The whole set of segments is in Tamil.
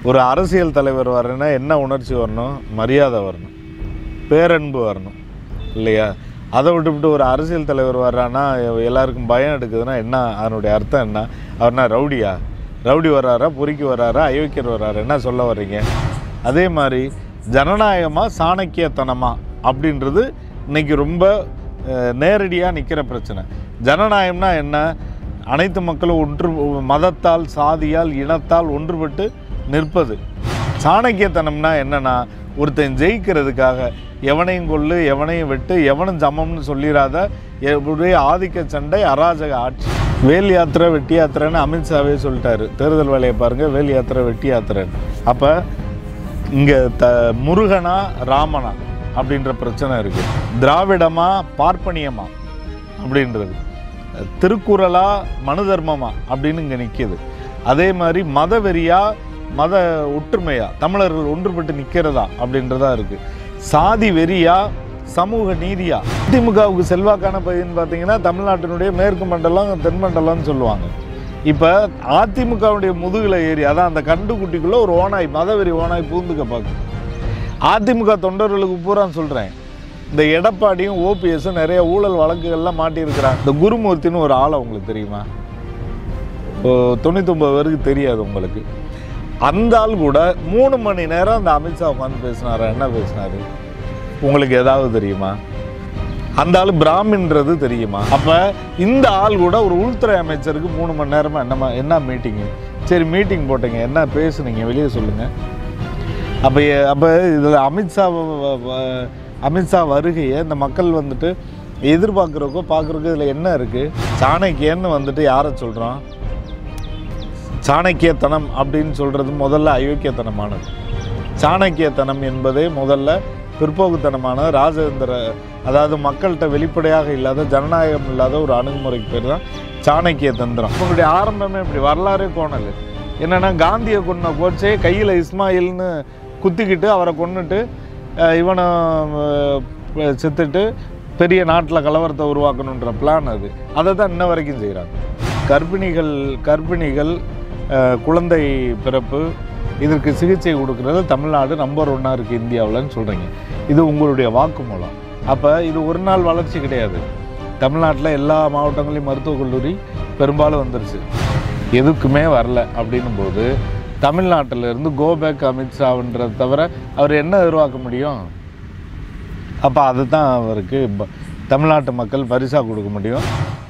ஒரு அரசியல் தலைவர் வரணுன்னா என்ன உணர்ச்சி வரணும் மரியாதை வரணும் பேரன்பு வரணும் இல்லையா அதை விட்டுவிட்டு ஒரு அரசியல் தலைவர் வர்றான்னா எல்லாருக்கும் பயம் எடுக்குதுன்னா என்ன அதனுடைய அர்த்தம் என்ன அவர்னா ரவுடியா ரவுடி வர்றாரா பொறிக்கு வர்றாரா அயோக்கியர் வர்றாரா என்ன சொல்ல வர்றீங்க அதே மாதிரி ஜனநாயகமா சாணக்கியத்தனமா அப்படின்றது இன்னைக்கு ரொம்ப நேரடியாக நிற்கிற பிரச்சனை ஜனநாயகம்னா என்ன அனைத்து மக்களும் ஒன்று மதத்தால் சாதியால் இனத்தால் ஒன்றுபட்டு நிற்பது சாணக்கியத்தனம்னா என்னன்னா ஒருத்தன் ஜெயிக்கிறதுக்காக எவனையும் கொல்லு எவனையும் வெட்டு எவனும் சமம்னு சொல்லிடாத ஒரே ஆதிக்க சண்டை அராஜக ஆட்சி வேல் யாத்திரை வெட்டி யாத்திரைன்னு அமித்ஷாவே சொல்லிட்டாரு தேர்தல் வேலையை பாருங்க வேல் யாத்திரை வெட்டி யாத்திரைன்னு அப்போ இங்கே த முருகனா ராமனா அப்படின்ற பிரச்சனை இருக்குது திராவிடமா பார்ப்பனியமா அப்படின்றது திருக்குறளா மனு தர்மமா அப்படின்னு இங்கே நிற்கிது அதே மாதிரி மதவெறியா மத ஒற்றுமையா தமிழர்கள் ஒன்றுபட்டு நிற்கிறதா அப்படின்றதா இருக்கு சாதி வெறியா சமூக நீதியா திமுகவுக்கு செல்வாக்கான பகுதின்னு பார்த்தீங்கன்னா தமிழ்நாட்டினுடைய மேற்கு மண்டலம் தென் மண்டலம்னு சொல்லுவாங்க இப்போ அதிமுகவுடைய முதுகில் ஏறி அதான் அந்த கண்டுக்குட்டிக்குள்ளே ஒரு ஓனாய் மதவெறி ஓனாய் பூந்துக்க பார்க்குது அதிமுக தொண்டர்களுக்கு பூரா சொல்கிறேன் இந்த எடப்பாடியும் ஓபிஎஸும் நிறைய ஊழல் வழக்குகள்லாம் மாட்டியிருக்கிறாங்க இந்த குருமூர்த்தின்னு ஒரு ஆளை உங்களுக்கு தெரியுமா ஓ, தொண்ணூத்தொம்பது பேருக்கு தெரியாது உங்களுக்கு அந்த ஆள் கூட மூணு மணி நேரம் அந்த அமித்ஷா உட்காந்து பேசினாரா என்ன பேசினாரு உங்களுக்கு ஏதாவது தெரியுமா அந்த ஆள் பிராமின்றது தெரியுமா அப்போ இந்த ஆள் கூட ஒரு உள்துறை அமைச்சருக்கு மூணு மணி நேரமா என்னமா என்ன மீட்டிங்கு சரி மீட்டிங் போட்டீங்க என்ன பேசுனீங்க வெளியே சொல்லுங்கள் அப்போ அப்போ இதில் அமித்ஷா வ- வ- வ- அமித்ஷா வருகையை இந்த மக்கள் வந்துட்டு எதிர்பார்க்குறக்கோ பார்க்குறக்கோ இதில் என்ன இருக்குது சாணக்கியன்னு வந்துட்டு யாரை சொல்கிறோம் சாணக்கியத்தனம் அப்படின்னு சொல்கிறது முதல்ல அயோக்கியத்தனமானது சாணக்கியத்தனம் என்பதே முதல்ல பிற்போக்குத்தனமான ராஜேந்திர அதாவது மக்கள்கிட்ட வெளிப்படையாக இல்லாத ஜனநாயகம் இல்லாத ஒரு அணுகுமுறைக்கு பேர் தான் சாணக்கிய தந்திரம் உங்களுடைய ஆரம்பமே இப்படி வரலாறே கோணல் என்னன்னா காந்தியை கொன்ன கோச்சே கையில் இஸ்மாயில்னு குத்திக்கிட்டு அவரை கொன்னுட்டு அஹ், இவனை அஹ், செத்துட்டு பெரிய நாட்டில் கலவரத்தை உருவாக்கணுன்ற பிளான் அது அதை தான் இன்ன வரைக்கும் செய்கிறாங்க கர்ப்பிணிகள் கர்ப்பிணிகள் அஹ், குழந்தை பிறப்பு இதற்கு சிகிச்சை கொடுக்கறது தமிழ்நாடு நம்பர் ஒன்னாக இருக்குது இந்தியாவில்னு சொல்கிறீங்க இது உங்களுடைய வாக்குமூலம் அப்போ இது ஒரு நாள் வளர்ச்சி கிடையாது தமிழ்நாட்டில் எல்லா மாவட்டங்களையும் மருத்துவக் கல்லூரி பெரும்பாலும் வந்துருச்சு எதுக்குமே வரல அப்படின்னும் போது தமிழ்நாட்டில் இருந்து கோபேக் அமித்ஷான்றதை தவிர அவர் என்ன எதிர்பார்க்க முடியும் அப்போ அதுதான் அவருக்கு ப- தமிழ்நாட்டு மக்கள் பரிசாக கொடுக்க முடியும்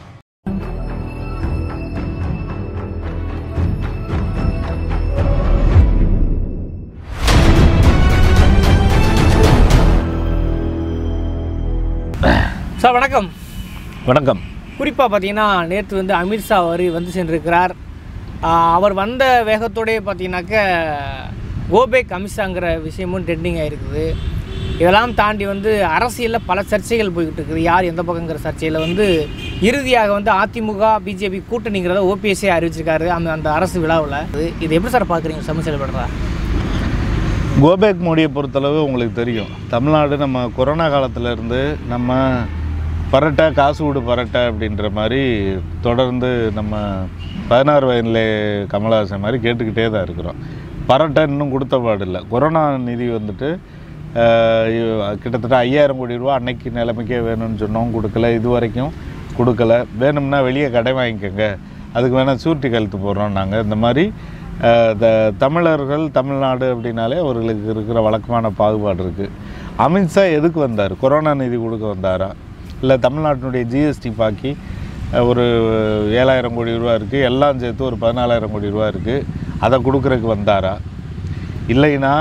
சார் வணக்கம் வணக்கம் குறிப்பாக பார்த்தீங்கன்னா நேற்று வந்து அமித்ஷா அவர் வந்து சென்றிருக்கிறார் ஆஹ் அவர் வந்த வேகத்தோடயே பார்த்தீங்கன்னாக்க கோபேக் அமித்ஷாங்கிற விஷயமும் ட்ரெண்டிங் ஆயிருக்குது இதெல்லாம் தாண்டி வந்து அரசியலில் பல சர்ச்சைகள் போய்கிட்டு இருக்குது யார் எந்த பக்கங்கிற சர்ச்சையில் வந்து இறுதியாக வந்து அதிமுக பிஜேபி கூட்டணிங்கிறத ஓபிஎஸ்ஏ அறிவிச்சிருக்காரு அந்த அந்த அரசு விழாவில் இது எப்படி சார் பார்க்குறீங்க சம செயல்படுறா கோபேக் மோடியை பொறுத்தளவு உங்களுக்கு தெரியும் தமிழ்நாடு நம்ம கொரோனா காலத்துல இருந்து நம்ம பரட்டை காசு விடு பரட்டை அப்படின்ற மாதிரி தொடர்ந்து நம்ம பதினாறு வயதில் கமலஹாசன் மாதிரி கேட்டுக்கிட்டே தான் இருக்கிறோம் பரட்டை இன்னும் கொடுத்த பாடில்லை கொரோனா நிதி வந்துட்டு ஆஹ், இ- கிட்டத்தட்ட ஐயாயிரம் கோடி ரூபா அன்னைக்கு நிலைமைக்கே வேணும்னு சொன்னோம் கொடுக்கல இது வரைக்கும் கொடுக்கல வேணும்னா வெளியே கடை வாங்கிக்கோங்க அதுக்கு வேணால் சூர்ட்டி கழுத்து போடுறோம் நாங்கள் இந்த மாதிரி ஆஹ், த தமிழர்கள் தமிழ்நாடு அப்படின்னாலே அவர்களுக்கு இருக்கிற வழக்கமான பாகுபாடு இருக்குது அமித்ஷா எதுக்கு வந்தார் கொரோனா நிதி கொடுக்க வந்தாரா இல்லை தமிழ்நாட்டினுடைய ஜிஎஸ்டி பாக்கி அஹ், ஒரு ஏழாயிரம் கோடி ரூபா இருக்குது எல்லாம் சேர்த்து ஒரு பதினாலாயிரம் கோடி ரூபா இருக்குது அதை கொடுக்குறதுக்கு வந்தாரா இல்லைன்னா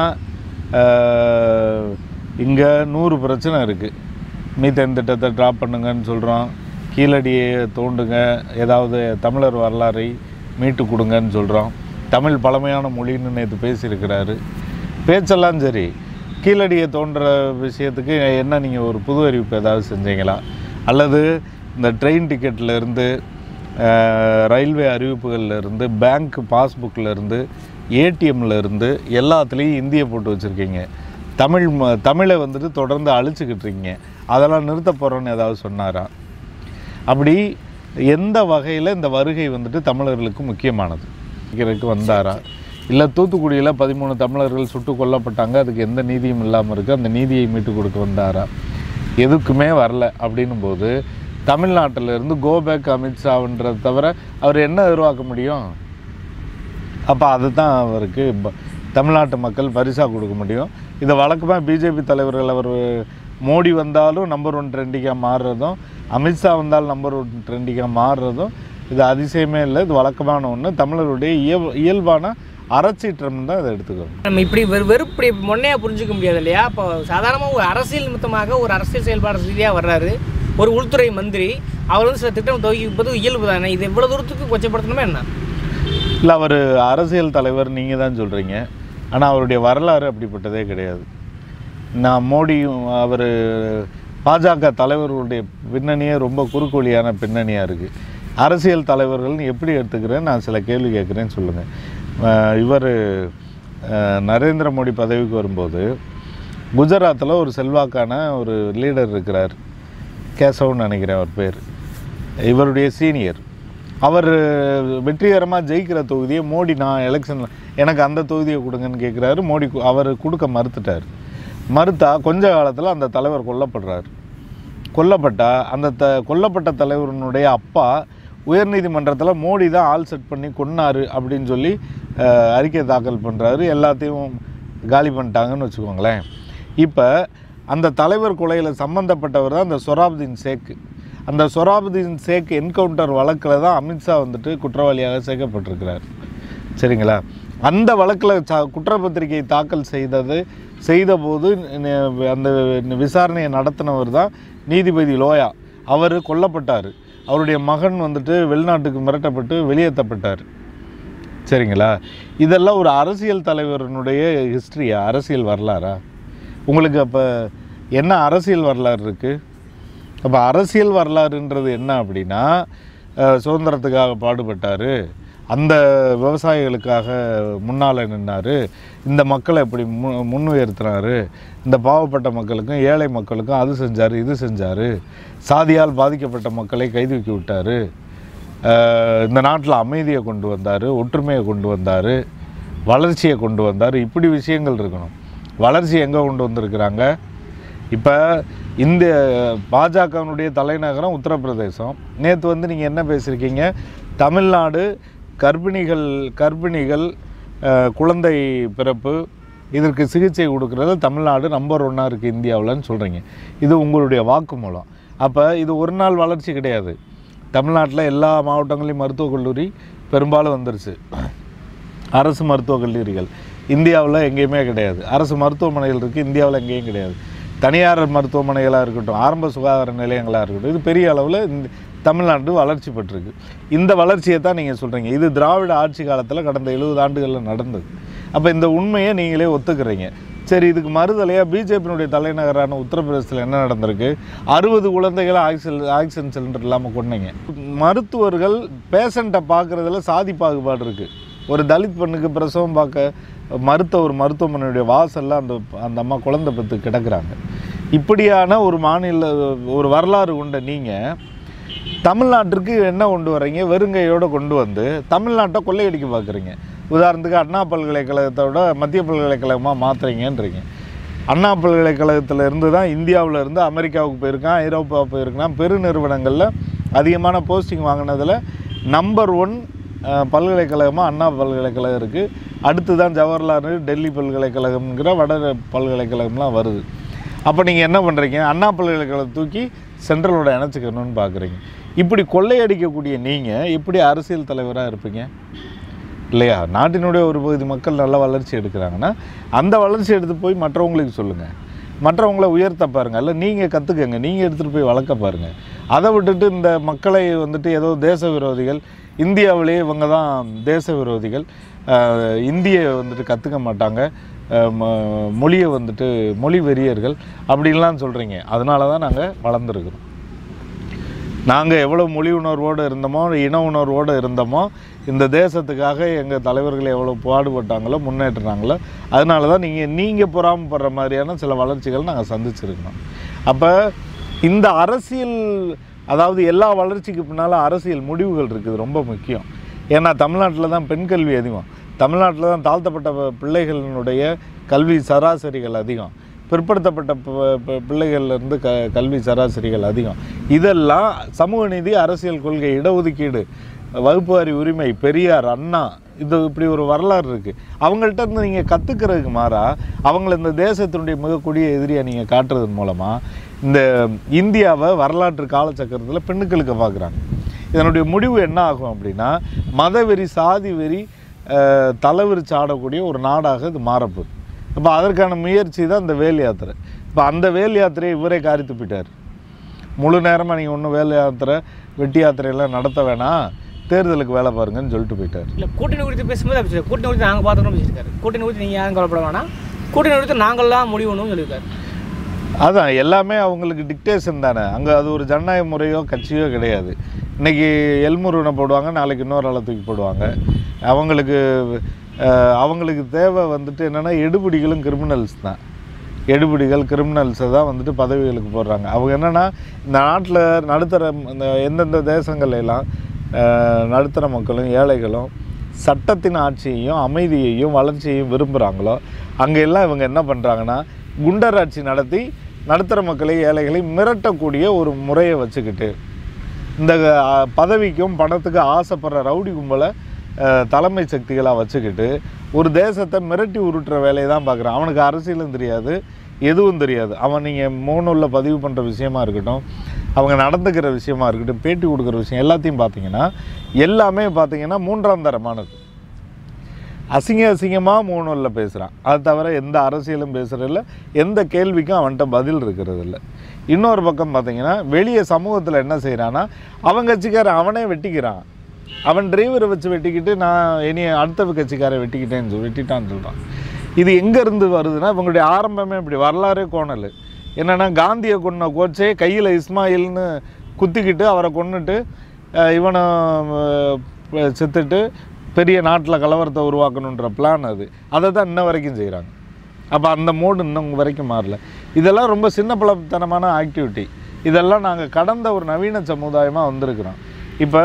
இங்கே நூறு பிரச்சனை இருக்குது மீத்தேன் திட்டத்தை ட்ராப் பண்ணுங்கன்னு சொல்கிறோம் கீழடியை தோண்டுங்க ஏதாவது தமிழர் வரலாறை மீட்டு கொடுங்கன்னு சொல்கிறோம் தமிழ் பழமையான மொழின்னு நேற்று பேசியிருக்கிறாரு பேச்செல்லாம் சரி கீழடியை தோன்ற விஷயத்துக்கு என்ன நீங்கள் ஒரு புது அறிவிப்பு ஏதாவது செஞ்சீங்களா அல்லது இந்த ட்ரெயின் டிக்கெட்டில் இருந்து அஹ், ரயில்வே அறிவிப்புகள்ல இருந்து பேங்க் பாஸ்புக்கில் இருந்து ஏடிஎம்ல இருந்து எல்லாத்துலேயும் இந்தியை போட்டு வச்சுருக்கீங்க தமிழ் ம- தமிழை வந்துட்டு தொடர்ந்து அழிச்சுக்கிட்டு இருக்கீங்க அதெல்லாம் நிறுத்த போகிறோன்னு ஏதாவது சொன்னாரா அப்படி எந்த வகையில் இந்த வருகை வந்துட்டு தமிழர்களுக்கு முக்கியமானது இருக்கிறதுக்கு வந்தாரா இல்லை தூத்துக்குடியில் பதிமூணு தமிழர்கள் சுட்டு கொல்லப்பட்டாங்க அதுக்கு எந்த நீதியும் இல்லாமல் இருக்குது அந்த நீதியை மீட்டு கொடுக்க வந்தாரா எதுக்குமே வரல அப்படின்னும் போது தமிழ்நாட்டில் இருந்து கோபேக் அமித்ஷான்றதை தவிர அவர் என்ன எதிர்பார்க்க முடியும் அப்போ அதுதான் அவருக்கு ப- தமிழ்நாட்டு மக்கள் பரிசாக கொடுக்க முடியும் இதை வழக்கமாக பிஜேபி தலைவர்கள் அவர் மோடி வந்தாலும் நம்பர் ஒன் ட்ரெண்டிங்காக மாறுறதும் அமித்ஷா வந்தாலும் நம்பர் ஒன் ட்ரெண்டிங்காக மாறுறதும் இது அதிசயமே இல்லை இது வழக்கமான ஒன்று தமிழருடைய இயல் இயல்பான அறச்சீற்றம் தான் இதை எடுத்துக்கணும் நம்ம இப்படி வெறு வெறுப்படி முன்னையா புரிஞ்சுக்க முடியாது இல்லையா இப்போ சாதாரணமாக ஒரு அரசியல் நிமித்தமாக ஒரு அரசியல் செயல்பாடு ரீதியாக வர்றாரு ஒரு உள்துறை மந்திரி அவர் வந்து சில திட்டம் துவக்கிப்பது இயல்பு தானே இது எவ்வளோ தூரத்துக்கு கொச்சப்படுத்தணுமே என்ன இல்லை அவர் அரசியல் தலைவர் நீங்கள் தான் சொல்கிறீங்க ஆனால் அவருடைய வரலாறு அப்படிப்பட்டதே கிடையாது நான் மோடியும் அவர் பாஜக தலைவர்களுடைய பின்னணியே ரொம்ப குறுக்கோழியான பின்னணியாக இருக்குது அரசியல் தலைவர்கள்னு எப்படி எடுத்துக்கிறேன் நான் சில கேள்வி கேட்குறேன்னு சொல்லுங்கள் இவர் நரேந்திர மோடி பதவிக்கு வரும்போது குஜராத்தில் ஒரு செல்வாக்கான ஒரு லீடர் இருக்கிறார் கேசவ்னு நினைக்கிறேன் அவர் பேர் இவருடைய சீனியர் அவர் வெற்றிகரமாக ஜெயிக்கிற தொகுதியை மோடி நான் எலெக்ஷனில் எனக்கு அந்த தொகுதியை கொடுங்கன்னு கேட்குறாரு மோடி கு- அவர் கொடுக்க மறுத்துட்டார் மறுத்தா கொஞ்ச காலத்தில் அந்த தலைவர் கொல்லப்படுறார் கொல்லப்பட்டா அந்த த கொல்லப்பட்ட தலைவரினுடைய அப்பா உயர்நீதிமன்றத்தில் மோடி தான் ஆள் செட் பண்ணி கொன்னாரு அப்படின்னு சொல்லி அஹ், அறிக்கை தாக்கல் பண்ணுறாரு எல்லாத்தையும் காலி பண்ணிட்டாங்கன்னு வச்சுக்கோங்களேன் இப்போ அந்த தலைவர் கொலையில் சம்மந்தப்பட்டவர் தான் அந்த சொராபுதீன் ஷேக் அந்த சொராபுதீன் ஷேக் என்கவுண்டர் வழக்கில் தான் அமித்ஷா வந்துட்டு குற்றவாளியாக சேர்க்கப்பட்டிருக்கிறார் சரிங்களா அந்த வழக்கில் ச குற்றப்பத்திரிகை தாக்கல் செய்தது செய்தபோது ந- அந்த விசாரணையை நடத்தினவர் தான் நீதிபதி லோயா அவர் கொல்லப்பட்டார் அவருடைய மகன் வந்துட்டு வெளிநாட்டுக்கு மிரட்டப்பட்டு வெளியேற்றப்பட்டார் சரிங்களா இதெல்லாம் ஒரு அரசியல் தலைவரினுடைய ஹிஸ்ட்ரியா அரசியல் வரலாறா உங்களுக்கு அப்போ என்ன அரசியல் வரலாறு இருக்குது அப்போ அரசியல் வரலாறுன்றது என்ன அப்படின்னா அஹ், சுதந்திரத்துக்காக பாடுபட்டார் அந்த விவசாயிகளுக்காக முன்னால் நின்னார் இந்த மக்களை எப்படி மு முன்னுயர்த்தினார் இந்த பாவப்பட்ட மக்களுக்கும் ஏழை மக்களுக்கும் அது செஞ்சார் இது செஞ்சார் சாதியால் பாதிக்கப்பட்ட மக்களை கைதூக்கி விட்டார் இந்த நாட்டில் அமைதியை கொண்டு வந்தார் ஒற்றுமையை கொண்டு வந்தார் வளர்ச்சியை கொண்டு வந்தார் இப்படி விஷயங்கள் இருக்கணும் வளர்ச்சி எங்கே கொண்டு வந்திருக்கிறாங்க இப்போ இந்த பாஜகவினுடைய தலைநகரம் உத்தரப்பிரதேசம் நேற்று வந்து நீங்கள் என்ன பேசியிருக்கீங்க தமிழ்நாடு கர்ப்பிணிகள் கர்ப்பிணிகள் அஹ், குழந்தை பிறப்பு இதற்கு சிகிச்சை கொடுக்கறதுல தமிழ்நாடு நம்பர் ஒன்னாக இருக்குது இந்தியாவில்னு சொல்கிறீங்க இது உங்களுடைய வாக்குமூலம் அப்போ இது ஒரு நாள் வளர்ச்சி கிடையாது தமிழ்நாட்டில் எல்லா மாவட்டங்களையும் மருத்துவக் கல்லூரி பெரும்பாலும் வந்துருச்சு அரசு மருத்துவக் கல்லூரிகள் இந்தியாவில் எங்கேயுமே கிடையாது அரசு மருத்துவமனைகள் இருக்குது இந்தியாவில் எங்கேயும் கிடையாது தனியார் மருத்துவமனைகளாக இருக்கட்டும் ஆரம்ப சுகாதார நிலையங்களாக இருக்கட்டும் இது பெரிய அளவில் இந்த தமிழ்நாடு வளர்ச்சி பெற்றிருக்கு இந்த வளர்ச்சியை தான் நீங்கள் சொல்கிறீங்க இது திராவிட ஆட்சி காலத்தில் கடந்த எழுபது ஆண்டுகளில் நடந்தது அப்போ இந்த உண்மையை நீங்களே ஒத்துக்கிறீங்க சரி இதுக்கு மறுதலையாக பிஜேபியினுடைய தலைநகரான உத்தரப்பிரதேசத்தில் என்ன நடந்திருக்கு அறுபது குழந்தைகளை ஆக்சிஜன் ஆக்சிஜன் சிலிண்டர் இல்லாமல் கொன்னீங்க மருத்துவர்கள் பேஷண்ட்டை பார்க்குறதுல சாதி பாகுபாடு இருக்குது ஒரு தலித் பெண்ணுக்கு பிரசவம் பார்க்க மருத்துவ ஒரு மருத்துவமனையுடைய வாசல்ல அந்த அந்த அம்மா குழந்தை பெற்று கிடக்குறாங்க இப்படியான ஒரு மாநில ஒரு வரலாறு கொண்ட நீங்கள் தமிழ்நாட்டிற்கு என்ன கொண்டு வர்றீங்க வெறுங்கையோடு கொண்டு வந்து தமிழ்நாட்டை கொள்ளையடிக்க பார்க்குறீங்க உதாரணத்துக்கு அண்ணா பல்கலைக்கழகத்தோட மத்திய பல்கலைக்கழகமாக மாற்றுறீங்கன்றீங்க அண்ணா பல்கலைக்கழகத்தில் இருந்து தான் இந்தியாவில் இருந்து அமெரிக்காவுக்கு போயிருக்கான் ஐரோப்பா போயிருக்கான் பெருநிறுவனங்களில் அதிகமான போஸ்டிங் வாங்கினதில் நம்பர் ஒன் பல்கலைக்கழகமாக அண்ணா பல்கலைக்கழகம் இருக்குது அடுத்து தான் ஜவஹர்லால் நேரு டெல்லி பல்கலைக்கழகம்ங்கிற வட பல்கலைக்கழகம்லாம் வருது அப்போ நீங்கள் என்ன பண்ணுறீங்க அண்ணா பல்கலைக்கழகம் தூக்கி சென்ட்ரலோட இணைச்சிக்கணும்னு பார்க்குறீங்க இப்படி கொள்ளையடிக்கக்கூடிய நீங்கள் எப்படி அரசியல் தலைவராக இருப்பீங்க இல்லையா நாட்டினுடைய ஒரு பகுதி மக்கள் நல்ல வளர்ச்சி எடுக்கிறாங்கன்னா அந்த வளர்ச்சி எடுத்து போய் மற்றவங்களுக்கு சொல்லுங்கள் மற்றவங்கள உயர்த்த பாருங்க இல்லை நீங்கள் கற்றுக்கங்க நீங்கள் எடுத்துகிட்டு போய் வளர்க்க பாருங்கள் அதை விட்டுட்டு இந்த மக்களை வந்துட்டு ஏதோ தேச விரோதிகள் இந்தியாவிலேயே இவங்க தான் தேச விரோதிகள் ஆஹ் இந்தியை வந்துட்டு கற்றுக்க மாட்டாங்க ஆஹ் ம- மொழியை வந்துட்டு மொழி வெறியர்கள் அப்படின்லாம் சொல்கிறீங்க அதனால தான் நாங்கள் வளர்ந்துருக்குறோம் நாங்கள் எவ்வளோ மொழி உணர்வோடு இருந்தோமோ இன உணர்வோடு இருந்தோமோ இந்த தேசத்துக்காக எங்கள் தலைவர்கள் எவ்வளோ பாடுபட்டாங்களோ முன்னேற்றினாங்களோ அதனால தான் நீங்கள் நீங்கள் பொறாமப்படுற மாதிரியான சில வளர்ச்சிகள் நாங்கள் சந்திச்சிருக்கோம் அப்போ இந்த அரசியல் அதாவது எல்லா வளர்ச்சிக்கு பின்னால் அரசியல் முடிவுகள் இருக்குது ரொம்ப முக்கியம் ஏன்னா தமிழ்நாட்டில் தான் பெண் கல்வி அதிகம் தமிழ்நாட்டில் தான் தாழ்த்தப்பட்ட ப- பிள்ளைகளினுடைய கல்வி சராசரிகள் அதிகம் பிற்படுத்தப்பட்ட ப- ப- பிள்ளைகள்லேருந்து க கல்வி சராசரிகள் அதிகம் இதெல்லாம் சமூக நீதி அரசியல் கொள்கை இடஒதுக்கீடு வகுப்பு வாரி உரிமை பெரியார் அண்ணா இது இப்படி ஒரு வரலாறு இருக்குது அவங்கள்ட்ட இருந்து நீங்கள் கற்றுக்கிறதுக்கு மாறா அவங்கள இந்த தேசத்தினுடைய மிக கொடிய எதிரியை நீங்கள் காட்டுறதன் மூலமாக இந்த இந்தியாவை வரலாற்று காலச்சக்கரத்தில் பெண்ணுக்களுக்கு பார்க்குறாங்க இதனுடைய முடிவு என்ன ஆகும் அப்படின்னா மதவெறி சாதி வெறி அஹ், தலைவிரிச்சு ஆடக்கூடிய ஒரு நாடாக இது மாறப்போகுது இப்போ அதற்கான முயற்சி தான் இந்த வேல் யாத்திரை இப்போ அந்த வேல் யாத்திரையை இவரே காரி துப்பிட்டார் முழு நேரமாக நீங்கள் ஒன்றும் வேல் யாத்திரை வெட்டி யாத்திரையெல்லாம் நடத்த வேணாம் தேர்தலுக்கு வேலை பாருங்கன்னு சொல்லிட்டு போயிட்டார் இல்லை கூட்டணி குறித்து பேசும்போது அப்படி சொல்லி கூட்டணி குறித்து நாங்கள் பார்த்துக்கணும் பேசியிருக்காரு கூட்டணி குறித்து நீங்கள் யாரும் கவலைப்பட வேணாம் கூட்டணி குறித்து நாங்கள்லாம் முடிவுணும்னு சொல்லியிருக்காரு அதான் எல்லாமே அவங்களுக்கு டிக்டேஷன் தானே அங்கே அது ஒரு ஜனநாயக முறையோ கட்சியோ கிடையாது இன்னைக்கு எல்முருகனை போடுவாங்க நாளைக்கு இன்னொரு ஆளை தூக்கி போடுவாங்க அவங்களுக்கு அஹ், அவங்களுக்கு தேவை வந்துட்டு என்னென்னா எடுபிடிகளும் கிரிமினல்ஸ் தான் எடுபிடிகள் கிரிமினல்ஸை தான் வந்துட்டு பதவிகளுக்கு போடுறாங்க அவங்க என்னென்னா இந்த நாட்டில் நடுத்தர இந்த எந்தெந்த தேசங்கள்ல எல்லாம் அஹ், நடுத்தர மக்களும் ஏழைகளும் சட்டத்தின் ஆட்சியையும் அமைதியையும் வளர்ச்சியையும் விரும்புகிறாங்களோ அங்கே எல்லாம் இவங்க என்ன பண்ணுறாங்கன்னா குண்டராட்சி நடத்தி நடுத்தர மக்களை ஏழைகளை மிரட்டக்கூடிய ஒரு முறையை வச்சுக்கிட்டு இந்த அஹ், பதவிக்கும் பணத்துக்கு ஆசைப்படுற ரவுடி கும்பலை அஹ், தலைமை சக்திகளாக வச்சுக்கிட்டு ஒரு தேசத்தை மிரட்டி உருட்டுற வேலையை தான் பார்க்குறான் அவனுக்கு அரசியலும் தெரியாது எதுவும் தெரியாது அவன் நீங்கள் மூணுல பதிவு பண்ணுற விஷயமா இருக்கட்டும் அவங்க நடந்துக்கிற விஷயமா இருக்கட்டும் பேட்டி கொடுக்குற விஷயம் எல்லாத்தையும் பார்த்தீங்கன்னா எல்லாமே பார்த்தீங்கன்னா மூன்றாம் தரமானது அசிங்க அசிங்கமாக மூணுல பேசுகிறான் அது தவிர எந்த அரசியலும் பேசுகிறதில்ல எந்த கேள்விக்கும் அவன்கிட்ட பதில் இருக்கிறது இல்ல இன்னொரு பக்கம் பார்த்தீங்கன்னா வெளியே சமூகத்தில் என்ன செய்கிறான்னா அவன் கட்சிக்காரன் அவனே வெட்டிக்கிறான் அவன் டிரைவரை வச்சு வெட்டிக்கிட்டு நான் இனி அடுத்த கட்சிக்காரை வெட்டிக்கிட்டேன்னு சொல்லி வெட்டிட்டான்னு சொல்கிறான் இது எங்கேருந்து வருதுன்னா இவங்களுடைய ஆரம்பமே இப்படி வரலாறே கோணல் என்னென்னா காந்தியை கொன்ன கோச்சே கையில் இஸ்மாயில்னு குத்திக்கிட்டு அவரை கொன்னுட்டு அஹ், இவனை அஹ், செத்துட்டு பெரிய நாட்டில் கலவரத்தை உருவாக்கணுன்ற பிளான் அது அதை தான் இன்ன வரைக்கும் செய்கிறாங்க அப்போ அந்த மோடு இன்னும் வரைக்கும் மாறல இதெல்லாம் ரொம்ப சின்ன பலத்தனமான ஆக்டிவிட்டி இதெல்லாம் நாங்கள் கடந்த ஒரு நவீன சமுதாயமாக வந்திருக்கிறோம் இப்போ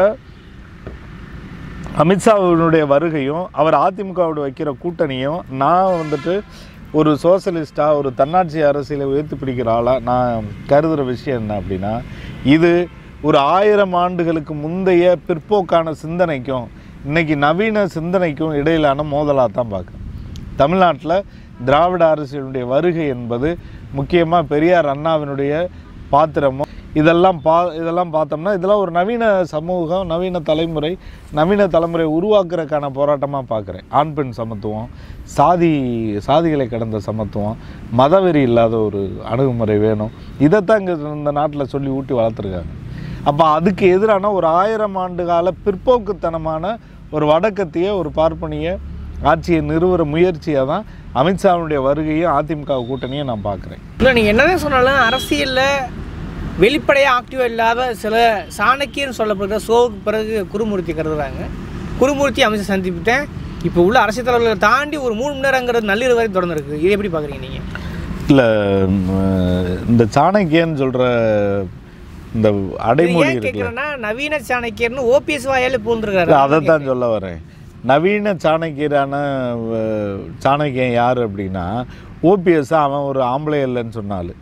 அமித்ஷாவினுடைய வருகையும் அவர் அதிமுகவோட வைக்கிற கூட்டணியும் நான் வந்துட்டு ஒரு சோசலிஸ்டாக ஒரு தன்னாட்சி அரசியலை உயர்த்தி பிடிக்கிற ஆளாக நான் கருதுகிற விஷயம் என்ன அப்படின்னா இது ஒரு ஆயிரம் ஆண்டுகளுக்கு முந்தைய பிற்போக்கான சிந்தனைக்கும் இன்னைக்கு நவீன சிந்தனைக்கும் இடையிலான மோதலாக தான் பார்க்குறேன் தமிழ்நாட்டில் திராவிட அரசியலுடைய வருகை என்பது முக்கியமாக பெரியார் அண்ணாவினுடைய பாத்திரமும் இதெல்லாம் பா இதெல்லாம் பார்த்தோம்னா இதெல்லாம் ஒரு நவீன சமூகம் நவீன தலைமுறை நவீன தலைமுறை உருவாக்குறதுக்கான போராட்டமாக பார்க்குறேன் ஆண் பெண் சமத்துவம் சாதி சாதிகளை கடந்த சமத்துவம் மதவெறி இல்லாத ஒரு அணுகுமுறை வேணும் இதைத்தான் இங்கே இந்த நாட்டில் சொல்லி ஊட்டி வளர்த்துருக்காங்க அப்போ அதுக்கு எதிரான ஒரு ஆயிரம் ஆண்டு கால பிற்போக்குத்தனமான ஒரு வடக்கத்திய ஒரு பார்ப்பனிய ஆட்சியை நிறுவுற முயற்சியாக தான் அமித்ஷாவுடைய வருகையும் அதிமுக கூட்டணியும் நான் பார்க்குறேன் இல்லை நீங்கள் என்னதான் சொன்னாலும் அரசியலில் வெளிப்படையாக ஆக்டிவாக இல்லாத சில சாணக்கியன்னு சொல்லப்படுற சோவுக்கு பிறகு குருமூர்த்தி கருதுறாங்க குருமூர்த்தி அமைச்சர் சந்திப்பிட்டேன் இப்போ உள்ள அரசியல் தலைவர்களை தாண்டி ஒரு மூணு மணி நேரங்கிறது நள்ளிரவு வரை தொடர்ந்து இருக்குது இதை எப்படி பார்க்குறீங்க நீங்கள் இல்லை இந்த சாணக்கியன்னு சொல்கிற இந்த அடைமொழி ஏன் இருக்குல்ல கேட்குறேன்னா நவீன சாணக்கியர்னு ஓபிஎஸ் வாயாலே பூந்துருக்காரு இல்லை அதை தான் சொல்ல வரேன் நவீன சாணக்கியரான அஹ், சாணக்கியன் யார் அப்படின்னா ஓபிஎஸ் அவன் ஒரு ஆம்பளை இல்லைன்னு சொன்ன ஆளு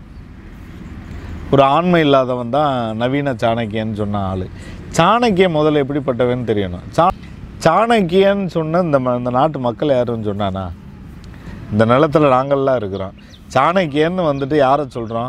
ஒரு ஆண்மை இல்லாதவன் தான் நவீன சாணக்கியன்னு சொன்ன ஆள் சாணக்கியன் முதல்ல எப்படிப்பட்டவன்னு தெரியணும் சா சாணக்கியன் சொன்ன இந்த ம- இந்த நாட்டு மக்கள் யாருன்னு சொன்னானா இந்த நிலத்துல நாங்கள்லாம் இருக்கிறோம் சாணக்கியன்னு வந்துட்டு யாரை சொல்கிறோம்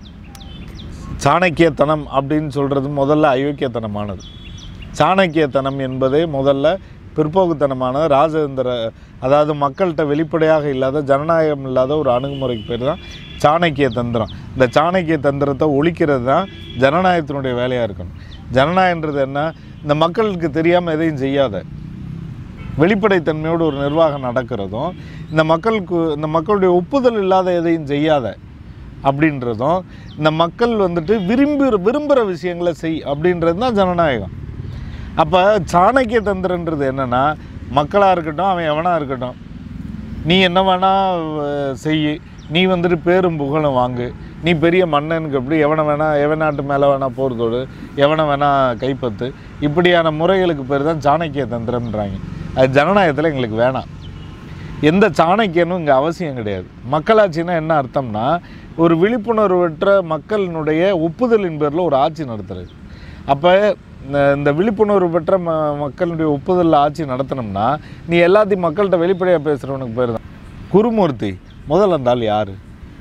சாணக்கியத்தனம் அப்படின்னு சொல்கிறது முதல்ல அயோக்கியத்தனமானது சாணக்கியத்தனம் என்பதே முதல்ல பிற்போக்குத்தனமான ராஜேந்திர அதாவது மக்கள்கிட்ட வெளிப்படையாக இல்லாத ஜனநாயகம் இல்லாத ஒரு அணுகுமுறைக்கு பேர் தான் சாணக்கிய தந்திரம் இந்த சாணக்கிய தந்திரத்தை ஒழிக்கிறது தான் ஜனநாயகத்தினுடைய வேலையாக இருக்கணும் ஜனநாயகன்றது என்ன இந்த மக்களுக்கு தெரியாமல் எதையும் செய்யாத வெளிப்படைத்தன்மையோடு ஒரு நிர்வாகம் நடக்கிறதும் இந்த மக்களுக்கு இந்த மக்களுடைய ஒப்புதல் இல்லாத எதையும் செய்யாத அப்படின்றதும் இந்த மக்கள் வந்துட்டு விரும்பி விரும்புகிற விஷயங்களை செய் அப்படின்றது தான் ஜனநாயகம் அப்போ சாணக்கிய தந்திரன்றது என்னென்னா மக்களாக இருக்கட்டும் அவன் எவனாக இருக்கட்டும் நீ என்ன வேணா அஹ், செய் நீ வந்துட்டு பேரும் புகழும் வாங்கு நீ பெரிய மன்னனுக்கு எப்படி எவனை வேணா எவன் நாட்டு மேலே வேணா போர் தொடு எவனை வேணா கைப்பத்து இப்படியான முறைகளுக்கு பேர் தான் சாணக்கிய தந்திரம்ன்றாங்க அது ஜனநாயகத்தில் எங்களுக்கு வேணாம் எந்த சாணக்கியனும் இங்கே அவசியம் கிடையாது மக்களாட்சினா என்ன அர்த்தம்னா ஒரு விழிப்புணர்வற்ற மக்களினுடைய ஒப்புதலின் பேரில் ஒரு ஆட்சி நடத்துறது அப்போ இந்த விழிப்புணர்வு பெற்ற ம மக்களுடைய ஒப்புதலில் ஆட்சி நடத்தினோம்னா நீ எல்லாத்தையும் மக்கள்கிட்ட வெளிப்படையாக பேசுகிறவனுக்கு பேர் தான் குருமூர்த்தி முதல்ல அந்த ஆள் யார்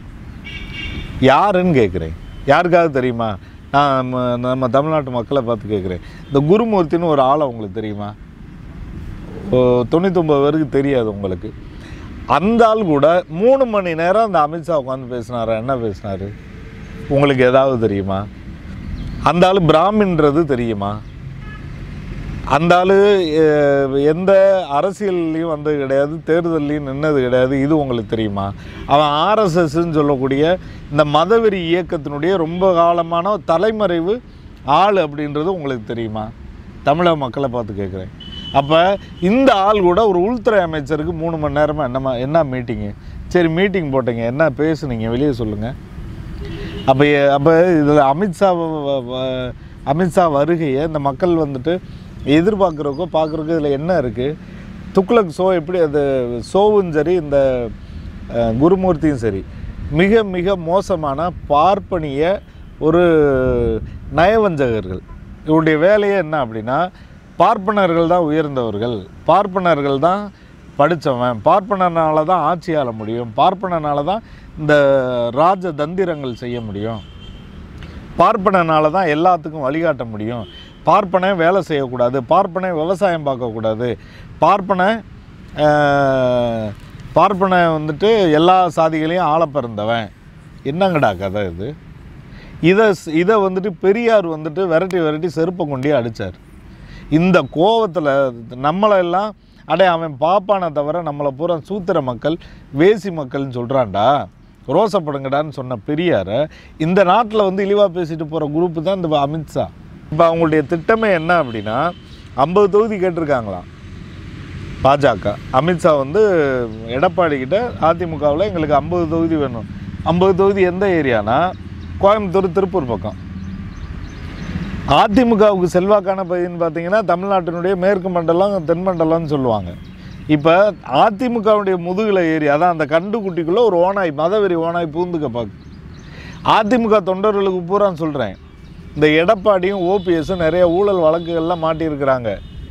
யாருன்னு கேட்குறேன் யாருக்காவது தெரியுமா நான் நம்ம- நம்ம தமிழ்நாட்டு மக்களை பார்த்து கேட்குறேன் இந்த குருமூர்த்தின்னு ஒரு ஆளை உங்களுக்கு தெரியுமா ஓ, தொண்ணூத்தொம்பது பேருக்கு தெரியாது உங்களுக்கு அந்த ஆள் கூட மூணு மணி நேரம் அந்த அமித்ஷா உட்காந்து பேசினாரா என்ன பேசினாரு உங்களுக்கு ஏதாவது தெரியுமா அந்த ஆள் பிராமின்றது தெரியுமா அந்த ஆள் எந்த அரசியல்லையும் வந்தது கிடையாது தேர்தல்லையும் நின்னது கிடையாது இது உங்களுக்கு தெரியுமா அவன் ஆர்எஸ்எஸ்ன்னு சொல்லக்கூடிய இந்த மதவெறி இயக்கத்தினுடைய ரொம்ப காலமான தலைமறைவு ஆள் அப்படின்றது உங்களுக்கு தெரியுமா தமிழக மக்களை பார்த்து கேட்குறேன் அப்போ இந்த ஆள் கூட ஒரு உள்துறை அமைச்சருக்கு மூணு மணி நேரமாக என்னமா என்ன மீட்டிங்கு சரி மீட்டிங் போட்டீங்க என்ன பேசுனீங்க வெளியே சொல்லுங்கள் அப்போ அப்போ இதில் அமித்ஷா வ- வ- வ- அமித்ஷா வருகையை இந்த மக்கள் வந்துட்டு எதிர்பார்க்குறக்கோ பார்க்குறக்கோ இதில் என்ன இருக்குது துக்ளக் ஷோ எப்படி அது ஷோவும் சரி இந்த அஹ், குருமூர்த்தியும் சரி மிக மிக மோசமான பார்ப்பனிய ஒரு நயவஞ்சகர்கள் இவருடைய வேலையே என்ன அப்படின்னா பார்ப்பனர்கள் தான் உயர்ந்தவர்கள் பார்ப்பனர்கள் தான் படித்தவன் பார்ப்பனனால தான் ஆட்சி ஆள முடியும் பார்ப்பனனால தான் இந்த ராஜ தந்திரங்கள் செய்ய முடியும் பார்ப்பனனால தான் எல்லாத்துக்கும் வழிகாட்ட முடியும் பார்ப்பனை வேலை செய்யக்கூடாது பார்ப்பனை விவசாயம் பார்க்கக்கூடாது பார்ப்பனை ஆஹ், பார்ப்பனை வந்துட்டு எல்லா சாதிகளையும் ஆள பிறந்தவன் என்னங்கடா கதை இது இதை இதை வந்துட்டு பெரியார் வந்துட்டு விரட்டி விரட்டி செருப்பை கொண்டே அடித்தார் இந்த கோவத்தில் நம்மளை எல்லாம் அடே அவன் பாப்பானை தவிர நம்மளை பூரா சூத்திர மக்கள் வேசி மக்கள்னு சொல்கிறான்டா ரோசப்படுங்கடான்னு சொன்ன பெரியாரை இந்த நாட்டில் வந்து இழிவாக பேசிட்டு போகிற குரூப்பு தான் இந்த அமித்ஷா இப்போ அவங்களுடைய திட்டமே என்ன அப்படின்னா ஐம்பது தொகுதி கேட்டிருக்காங்களாம் பாஜக அமித்ஷா வந்து எடப்பாடி கிட்ட அதிமுகவில் எங்களுக்கு ஐம்பது தொகுதி வேணும் ஐம்பது தொகுதி எந்த ஏரியானா கோயம்புத்தூர் திருப்பூர் பக்கம் அதிமுகவுக்கு செல்வாக்கான பகுதின்னு பார்த்தீங்கன்னா தமிழ்நாட்டினுடைய மேற்கு மண்டலம் தென் மண்டலம்னு சொல்லுவாங்க இப்போ அதிமுகவுடைய முதுகில் ஏறி அதான் அந்த கண்டுக்குட்டிக்குள்ளே ஒரு ஓனாய் மதவெறி ஓனாய் பூந்துக்க பார்க்கு அதிமுக தொண்டர்களுக்கு பூரா சொல்கிறேன் இந்த எடப்பாடியும் ஓபிஎஸும் நிறைய ஊழல் வழக்குகள்லாம் மாட்டியிருக்கிறாங்க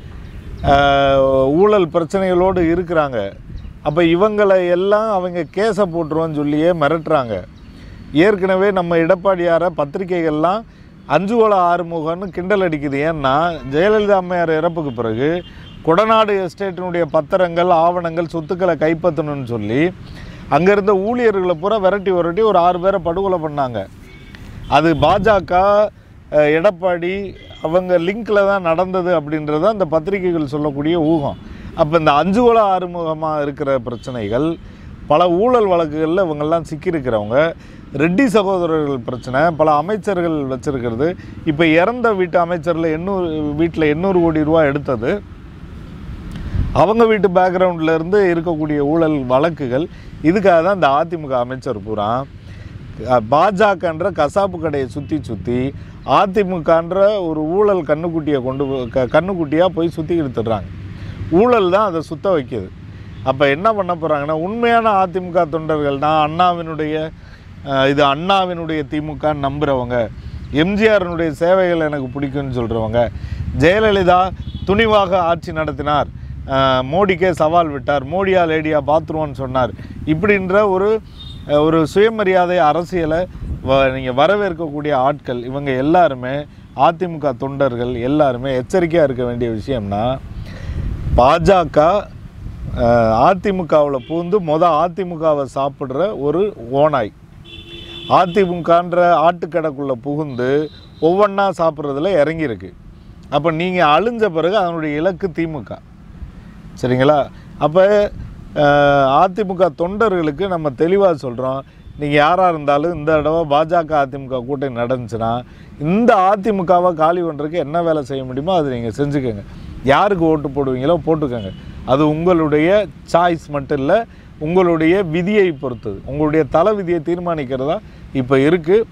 ஆஹ் ஊழல் பிரச்சனைகளோடு இருக்கிறாங்க அப்போ இவங்களை எல்லாம் அவங்க கேஸை போட்டுருவோன்னு சொல்லியே மிரட்டுறாங்க ஏற்கனவே நம்ம எடப்பாடியாரை பத்திரிகைகள்லாம் அஞ்சுகோள ஆறுமுகம்னு கிண்டல் அடிக்குது ஏன்னா ஜெயலலிதா அம்மையார் இறப்புக்கு பிறகு கொடநாடு எஸ்டேட்டினுடைய பத்திரங்கள் ஆவணங்கள் சொத்துக்களை கைப்பற்றணும்னு சொல்லி அங்கே இருந்த ஊழியர்களை பூரா விரட்டி விரட்டி ஒரு ஆறு பேரை படுகொலை பண்ணாங்க அது பாஜக அஹ், எடப்பாடி அவங்க லிங்கில் தான் நடந்தது அப்படின்றது அந்த பத்திரிகைகள் சொல்லக்கூடிய ஊகம் அப்போ இந்த அஞ்சு குல ஆறுமுகமாக இருக்கிற பிரச்சனைகள் பல ஊழல் வழக்குகளில் இவங்கெல்லாம் சிக்கியிருக்கிறவங்க ரெட்டி சகோதரர்கள் பிரச்சனை பல அமைச்சர்கள் வச்சிருக்கிறது இப்போ இறந்த வீட்டு அமைச்சரில் எண்ணூறு வீட்டில் எண்ணூறு கோடி ரூபா எடுத்தது அவங்க வீட்டு பேக்ரவுண்டில் இருந்து இருக்கக்கூடிய ஊழல் வழக்குகள் இதுக்காக தான் இந்த அதிமுக அமைச்சர் பூரா அஹ், பாஜகன்ற கசாப்பு கடையை சுற்றி சுற்றி அதிமுகன்ற ஒரு ஊழல் கண்ணுக்குட்டியை கொண்டு போ- க கண்ணுக்குட்டியாக போய் சுற்றி எடுத்துடுறாங்க ஊழல் தான் அதை சுத்த வைக்கிது அப்போ என்ன பண்ண போகிறாங்கன்னா உண்மையான அதிமுக தொண்டர்கள் நான் அண்ணாவினுடைய அஹ், இது அண்ணாவினுடைய திமுகன்னு நம்புகிறவங்க எம்ஜிஆரினுடைய சேவைகள் எனக்கு பிடிக்கும்னு சொல்கிறவங்க ஜெயலலிதா துணிவாக ஆட்சி நடத்தினார் அஹ், மோடிக்கே சவால் விட்டார் மோடியா லேடியா பார்த்துருவோன்னு சொன்னார் இப்படின்ற ஒரு அஹ், ஒரு சுயமரியாதை அரசியலை வ நீங்கள் வரவேற்கக்கூடிய ஆட்கள் இவங்க எல்லாருமே அதிமுக தொண்டர்கள் எல்லாருமே எச்சரிக்கையாக இருக்க வேண்டிய விஷயம்னா பாஜக அதிமுகவில் பூந்து மொத அதிமுகவை சாப்பிட்ற ஒரு ஓனாய் அதிமுகன்ற ஆட்டுக்கடைக்குள்ளே புகுந்து ஒவ்வொன்றா சாப்பிட்றதுல இறங்கியிருக்கு அப்போ நீங்கள் அழிஞ்ச பிறகு அதனுடைய இலக்கு திமுக சரிங்களா அப்போ அதிமுக தொண்டர்களுக்கு நம்ம தெளிவாக சொல்கிறோம் நீங்கள் யாராக இருந்தாலும் இந்த தடவை பாஜக அதிமுக கூட்டணி நடந்துச்சுன்னா இந்த அதிமுகவை காலி பண்ணுறதுக்கு என்ன வேலை செய்ய முடியுமோ அதை நீங்கள் செஞ்சுக்கோங்க யாருக்கு ஓட்டு போடுவீங்களோ போட்டுக்கோங்க அது உங்களுடைய சாய்ஸ் மட்டும் இல்லை உங்களுடைய விதியை பொறுத்தது உங்களுடைய தலை விதியை தீர்மானிக்கிறதா இப்போ இருக்குது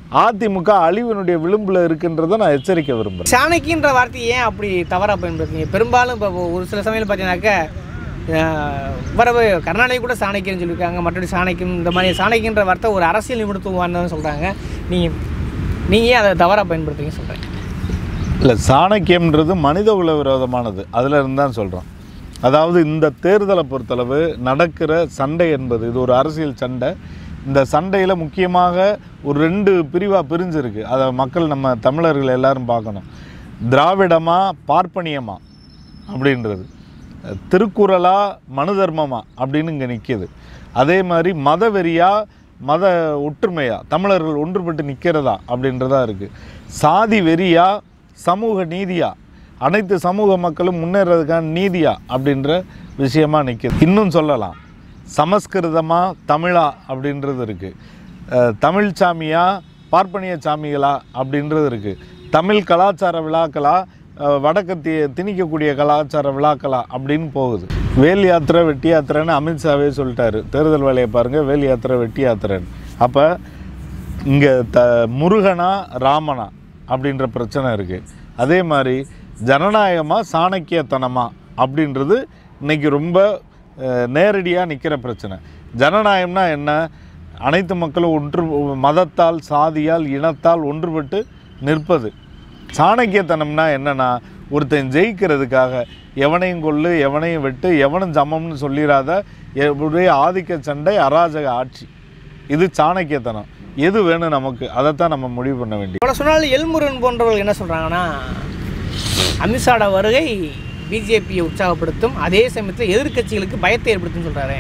அதிமுக அழிவினுடைய விளிம்பில் இருக்குன்றதை நான் எச்சரிக்க விரும்புகிறேன் சாணக்கின்ற வார்த்தை ஏன் அப்படி தவறாக பயன்படுத்துறீங்க பெரும்பாலும் இப்போ ஒரு சில சமயம் பார்த்தீங்கன்னாக்கா அஹ், வரவு கருணாநிதி கூட சாணக்கியன்னு சொல்லியிருக்காங்க மற்றபடி சாணக்கியம் இந்த மாதிரி சாணக்கியன்ற வார்த்தை ஒரு அரசியல் நிமிடத்துவான்னு சொல்கிறாங்க நீங்கள் நீங்கள் ஏன் அதை தவறாக பயன்படுத்துறீங்க சொல்கிறேன் இல்லை சாணக்கியம்ன்றது மனித உல விரோதமானது அதில் இருந்து தான் சொல்கிறோம் அதாவது இந்த தேர்தலை பொறுத்தளவு நடக்கிற சண்டை என்பது இது ஒரு அரசியல் சண்டை இந்த சண்டையில் முக்கியமாக ஒரு ரெண்டு பிரிவாக பிரிஞ்சிருக்கு அதை மக்கள் நம்ம தமிழர்கள் எல்லாரும் பார்க்கணும் திராவிடமா பார்ப்பனியமா அப்படின்றது திருக்குறளா மனு தர்மமா அப்படின்னு இங்கே நிற்கிது அதே மாதிரி மத வெறியா மத ஒற்றுமையா தமிழர்கள் ஒன்றுபட்டு நிற்கிறதா அப்படின்றதா இருக்குது சாதி வெறியா சமூக நீதியா அனைத்து சமூக மக்களும் முன்னேறதுக்கான நீதியா அப்படின்ற விஷயமா நிற்கிது இன்னும் சொல்லலாம் சமஸ்கிருதமா தமிழா அப்படின்றது இருக்குது தமிழ் சாமியா பார்ப்பனிய சாமிகளா அப்படின்றது இருக்குது தமிழ் கலாச்சார விழாக்களா அஹ், வடக்கு தி திணிக்கக்கூடிய கலாச்சார விழாக்களா அப்படின்னு போகுது வேல் யாத்திரை வெட்டி யாத்திரைன்னு அமித்ஷாவே சொல்லிட்டாரு தேர்தல் வேலையை பாருங்கள் வேல் யாத்திரை வெட்டி யாத்திரைன்னு அப்போ இங்கே த முருகனா ராமனா அப்படின்ற பிரச்சனை இருக்குது அதே மாதிரி ஜனநாயகமா சாணக்கியத்தனமா அப்படின்றது இன்னைக்கு ரொம்ப நேரடியாக நிற்கிற பிரச்சனை ஜனநாயகம்னா என்ன அனைத்து மக்களும் ஒன்று மதத்தால் சாதியால் இனத்தால் ஒன்றுபட்டு நிற்பது சாணக்கியத்தனம்னா என்னன்னா ஒருத்தன் ஜெயிக்கிறதுக்காக எவனையும் கொல்லு எவனையும் வெட்டு எவனும் சமம்னு சொல்லிடாத எ- ஒரே ஆதிக்க சண்டை அராஜக ஆட்சி இது சாணக்கியத்தனம் எது வேணும் நமக்கு அதைத்தான் நம்ம முடிவு பண்ண வேண்டியது இவ்வளோ சொன்னாலும் எல்முருகன் போன்றவர்கள் என்ன சொல்கிறாங்கன்னா அமித்ஷாட வருகை பிஜேபியை உற்சாகப்படுத்தும் அதே சமயத்தில் எதிர்க்கட்சிகளுக்கு பயத்தை ஏற்படுத்தும் சொல்கிறாரு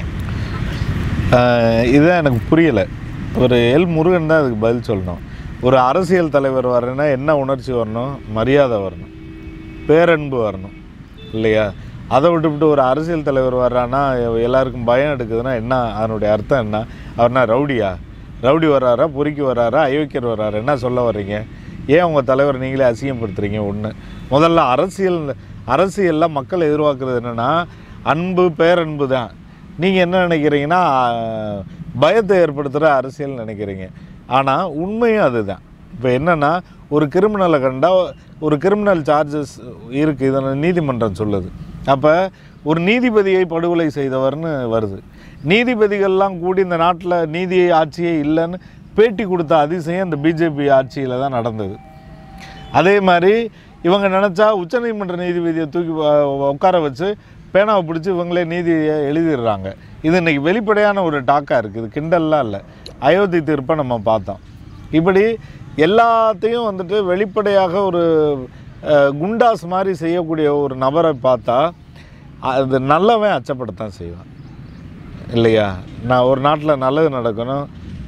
ஆஹ் இதுதான் எனக்கு புரியலை ஒரு எல் முருகன் தான் அதுக்கு பதில் சொல்லணும் ஒரு அரசியல் தலைவர் வரணும்னா என்ன உணர்ச்சி வரணும் மரியாதை வரணும் பேரன்பு வரணும் இல்லையா அதை விட்டுவிட்டு ஒரு அரசியல் தலைவர் வர்றான்னா எல்லாருக்கும் பயம் எடுக்குதுன்னா என்ன அதனுடைய அர்த்தம் என்ன அவர்னா ரவுடியா ரவுடி வர்றாரா பொறுக்கி வர்றாரா அயோக்கியர் வர்றாரா என்ன சொல்ல வர்றீங்க ஏன் உங்கள் தலைவர் நீங்களே அசிங்கப்படுத்துறீங்க ஒன்று முதல்ல அரசியல் அரசியலில் மக்கள் எதிர்பார்க்குறது என்னென்னா அன்பு பேரன்பு தான் நீங்கள் என்ன நினைக்கிறீங்கன்னா ஆஹ், பயத்தை ஏற்படுத்துகிற அரசியல் நினைக்கிறீங்க ஆனால் உண்மையும் அதுதான் இப்போ என்னென்னா ஒரு கிரிமினலை கண்டா ஒரு கிரிமினல் சார்ஜஸ் இருக்குது இதை நீதிமன்றம் சொல்லுது அப்போ ஒரு நீதிபதியை படுகொலை செய்தவர்னு வருது நீதிபதிகள்லாம் கூடி இந்த நாட்டில் நீதியை ஆட்சியே இல்லைன்னு பேட்டி கொடுத்த அதிசயம் இந்த பிஜேபி ஆட்சியில் தான் நடந்தது அதே மாதிரி இவங்க நினச்சா உச்சநீதிமன்ற நீதிபதியை தூக்கி உ- உட்கார வச்சு பேனாவை பிடிச்சி இவங்களே நீதியை எழுதிடுறாங்க இது இன்னைக்கு வெளிப்படையான ஒரு டாக்காக இருக்குது இது கிண்டல்லாம் இல்லை அயோத்தி தீர்ப்பை நம்ம பார்த்தோம் இப்படி எல்லாத்தையும் வந்துட்டு வெளிப்படையாக ஒரு அஹ், குண்டாஸ் மாதிரி செய்யக்கூடிய ஒரு நபரை பார்த்தா அது நல்லவன் அச்சப்படத்தான் செய்வான் இல்லையா நான் ஒரு நாட்டில் நல்லது நடக்கணும்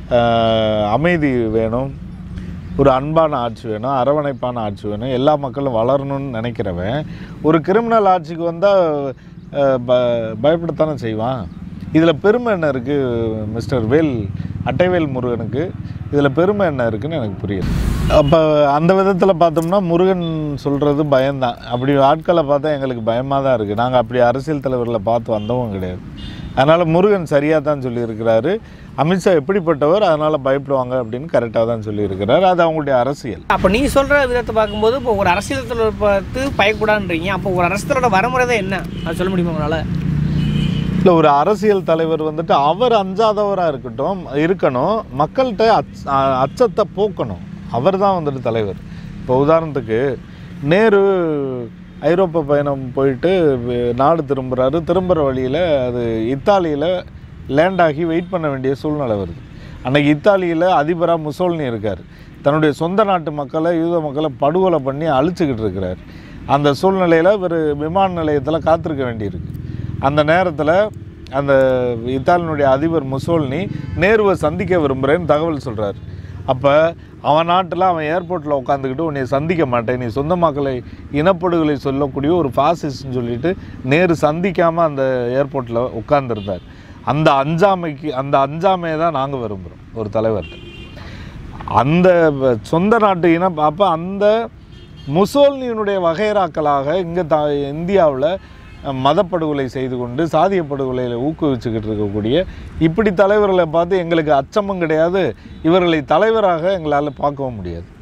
ஆஹ் அமைதி வேணும் ஒரு அன்பான ஆட்சி வேணும் அரவணைப்பான ஆட்சி வேணும் எல்லா மக்களும் வளரணும்னு நினைக்கிறவன் ஒரு கிரிமினல் ஆட்சிக்கு வந்தால் ப பயப்படத்தானே செய்வான் இதில் பெருமை என்ன இருக்குது மிஸ்டர் வேல் அட்டைவேல் முருகனுக்கு இதில் பெருமை என்ன இருக்குன்னு எனக்கு புரியல அப்போ அந்த விதத்தில் பார்த்தோம்னா முருகன் சொல்கிறது பயம்தான் அப்படி ஆட்களை பார்த்தா எங்களுக்கு பயமாக தான் இருக்குது நாங்கள் அப்படி அரசியல் தலைவர்களை பார்த்து வந்தவங்க கிடையாது அதனால் முருகன் சரியாக தான் சொல்லியிருக்கிறாரு அமித்ஷா எப்படிப்பட்டவர் அதனால் பயப்படுவாங்க அப்படின்னு கரெக்டாக தான் சொல்லியிருக்கிறாரு அது அவங்களுடைய அரசியல் அப்போ நீ சொல்கிற விதத்தை பார்க்கும்போது இப்போ ஒரு அரசியல் தலைவர் பார்த்து பயக்கூடாதுன்றீங்க அப்போ ஒரு அரசியலோட வரமுறை தான் என்ன அது சொல்ல முடியுமா உங்களால் இல்லை ஒரு அரசியல் தலைவர் வந்துட்டு அவர் அஞ்சாதவராக இருக்கட்டும் இருக்கணும் மக்கள்கிட்ட அச் அ- அச்சத்தை போக்கணும் அவர் தான் வந்துட்டு தலைவர் இப்போ உதாரணத்துக்கு நேரு ஐரோப்பா பயணம் போயிட்டு வே- நாடு திரும்புகிறாரு திரும்புகிற வழியில் அது இத்தாலியில் லேண்ட் ஆகி வெயிட் பண்ண வேண்டிய சூழ்நிலை வருது அன்னைக்கு இத்தாலியில் அதிபராக முசோல்னி இருக்கார் தன்னுடைய சொந்த நாட்டு மக்களை யூத மக்களை படுகொலை பண்ணி அழிச்சுக்கிட்டு இருக்கிறார் அந்த சூழ்நிலையில் இவர் விமான நிலையத்தில் காத்திருக்க வேண்டியிருக்கு அந்த நேரத்தில் அந்த இத்தாலியினுடைய அதிபர் முசோல்னி நேருவை சந்திக்க விரும்புகிறேன்னு தகவல் சொல்கிறார் அப்போ அவன் நாட்டில் அவன் ஏர்போர்ட்டில் உட்காந்துக்கிட்டு உன்னை சந்திக்க மாட்டேன் நீ சொந்த மக்களை இனப்படுகொலை சொல்லக்கூடிய ஒரு ஃபாசிஸ்ட்னு சொல்லிட்டு நேரு சந்திக்காமல் அந்த ஏர்போர்ட்டில் உட்கார்ந்திருந்தார் அந்த அஞ்சாமைக்கு அந்த அஞ்சாமையை தான் நாங்கள் விரும்புகிறோம் ஒரு தலைவர்கிட்ட அந்த வ- சொந்த நாட்டு இனம் அப்போ அந்த முசோல்னியினுடைய வகைராக்களாக இங்கே த இந்தியாவில் அஹ், மதப்படுகொலை செய்து கொண்டு சாதிய படுகொலையில் ஊக்குவிச்சுக்கிட்டு இருக்கக்கூடிய இப்படி தலைவர்களை பார்த்து எங்களுக்கு அச்சமும் கிடையாது இவர்களை தலைவராக எங்களால் பார்க்கவும் முடியாது